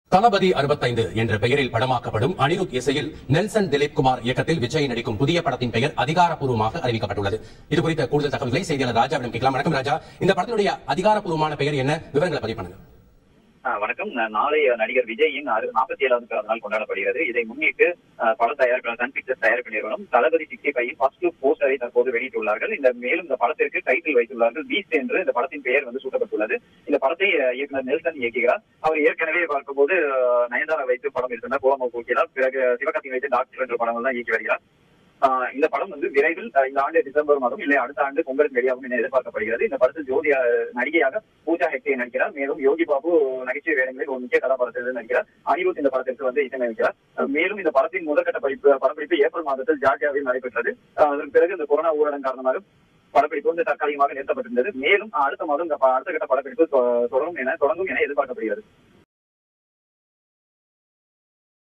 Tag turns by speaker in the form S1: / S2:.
S1: தளபதி அறுபத்தைந்து என்ற பெயரில் படமாக்கப்படும் அனிருத் இசையில் நெல்சன் திலீப் குமார் இயக்கத்தில் விஜய் நடிக்கும் புதிய படத்தின் பெயர் அதிகாரப்பூர்வமாக அறிவிக்கப்பட்டுள்ளது இது குறித்த கூடுதல் தகவல்களை செய்தியாளர் ராஜாவிடம் கேட்கலாம் வணக்கம் ராஜா இந்த படத்தினுடைய அதிகாரப்பூர்வமான பெயர் என்ன விவரங்களை பதிவு பண்ணுங்க
S2: ஆ, வணக்கம் நான் நாளை நடிகர் விஜயின் நாற்பத்தி ஏழாவது பிறந்த நாள் கொண்டாடப்படுகிறது இதை முன்னிட்டு ஆ, பட தயாரிப்பாளர் சன் பிக்சர்ஸ் தயாரிப்பு நிறுவனம் Thalapathy sixty five first look போஸ்டரை தற்போது வெளியிட்டுள்ளார்கள் இந்த மேலும் இந்த படத்திற்கு டைட்டில் வைத்துள்ளார்கள் பீஸ்ட் என்று இந்த படத்தின் பெயர் வந்து சூட்டப்பட்டுள்ளது இந்த படத்தை ஆ, இயக்குனர் நெல்சன் இயக்குகிறார் அவர் ஏற்கனவே பார்க்கும்போது ஆ, நயன்தாரா வைத்து படம் எடுத்திருந்தார் கோலமா போக்கிறார் பிறகு சிவகார்த்திகை வைத்து டாக்டர் என்ற படங்கள் தான் இயக்கி வருகிறார் ஆஹ் இந்த படம் வந்து விரைவில் ஆஹ் இந்த ஆண்டு டிசம்பர் மாதம் இல்லை அடுத்த ஆண்டு பொங்கலுக்கு வெளியாகும் என எதிர்பார்க்கப்படுகிறது இந்த படத்தில் ஜோதி ஆஹ் நடிகையாக பூஜா ஹெக்டே நடிக்கிறார் மேலும் யோகி பாபு நகைச்சுவை வேடங்களில் ஒரு முக்கிய கதாபாத்திரத்தில் நடிக்கிறார் அனிருத் இந்த படத்திற்கு வந்து இசையமைக்கிறார் ஆஹ் மேலும் இந்த படத்தின் முதற்கட்ட படிப்பு படப்பிடிப்பு ஏப்ரல் மாதத்தில் ஜார்ஜியாவில் நடைபெற்றது ஆஹ் அதற்கு பிறகு இந்த கொரோனா ஊரடங்கு காரணமாக படப்பிடிப்பு வந்து தற்காலிகமாக நிறுத்தப்பட்டிருந்தது மேலும் அடுத்த மாதம் இந்த ப- அடுத்த கட்ட படப்பிடிப்பு தொ- தொடரும் என தொடங்கும் என எதிர்பார்க்கப்படுகிறது